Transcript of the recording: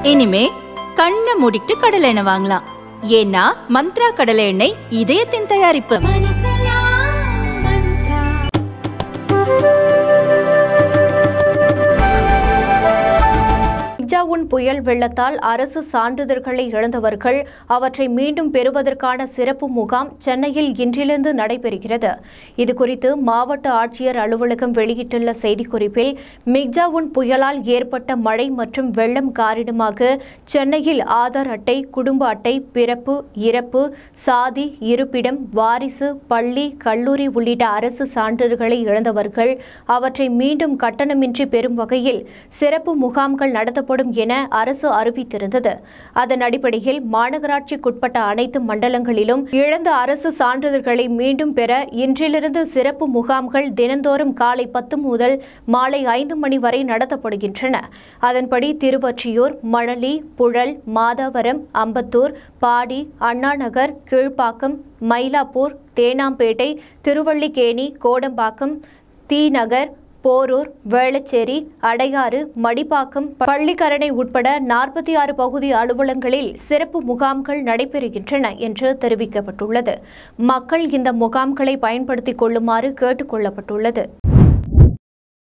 இனிமே கண்ணை மூடிட்டு கடலை எண்ணெய் வாங்கலாம் ஏன்னா மந்த்ரா கடலை எண்ணெய் இதயத்தின் தயாரிப்பு மிக்ஜாவுன் புயல் வெள்ளத்தால் அரசு சான்றிதழ்களை இழந்தவர்கள் அவற்றை மீண்டும் பெறுவதற்கான சிறப்பு முகாம் சென்னையில் இன்றிலிருந்து நடைபெறுகிறது இதுகுறித்து மாவட்ட ஆட்சியர் அலுவலகம் வெளியிட்டுள்ள செய்திக்குறிப்பில் மிக்ஜாவுன் புயலால் ஏற்பட்ட மழை மற்றும் வெள்ளம் காரணமாக சென்னையில் ஆதார் அட்டை குடும்ப அட்டை பிறப்பு இறப்பு சாதி இருப்பிடம் வாரிசு பள்ளி கல்லூரி உள்ளிட்ட அரசு சான்றிதழ்களை இழந்தவர்கள் அவற்றை மீண்டும் கட்டணமின்றி பெறும் வகையில் சிறப்பு முகாம்கள் நடத்தப்படும் என அரசு அறிவித்திருந்தது அதன் அடிப்படையில் மாநகராட்சிக்குட்பட்ட அனைத்து மண்டலங்களிலும் இழந்த அரசு சான்றிதழ்களை மீண்டும் பெற இன்றிலிருந்து சிறப்பு முகாம்கள் தினந்தோறும் காலை பத்து முதல் மாலை ஐந்து மணி வரை நடத்தப்படுகின்றன அதன்படி திருவொற்றியூர் மணலி புழல் மாதாவரம் அம்பத்தூர் பாடி அண்ணாநகர் கீழ்ப்பாக்கம் மயிலாப்பூர் தேனாம்பேட்டை திருவள்ளிக்கேணி கோடம்பாக்கம் தீநகர் போரூர் வேளச்சேரி அடையாறு மடிப்பாக்கம் பள்ளிக்கரணை உட்பட நாற்பத்தி ஆறு பகுதி அலுவலங்களில் சிறப்பு முகாம்கள் நடைபெறுகின்றன என்று தெரிவிக்கப்பட்டுள்ளது மக்கள் இந்த முகாம்களை பயன்படுத்திக் கொள்ளுமாறு கேட்டுக் கொள்ளப்பட்டுள்ளது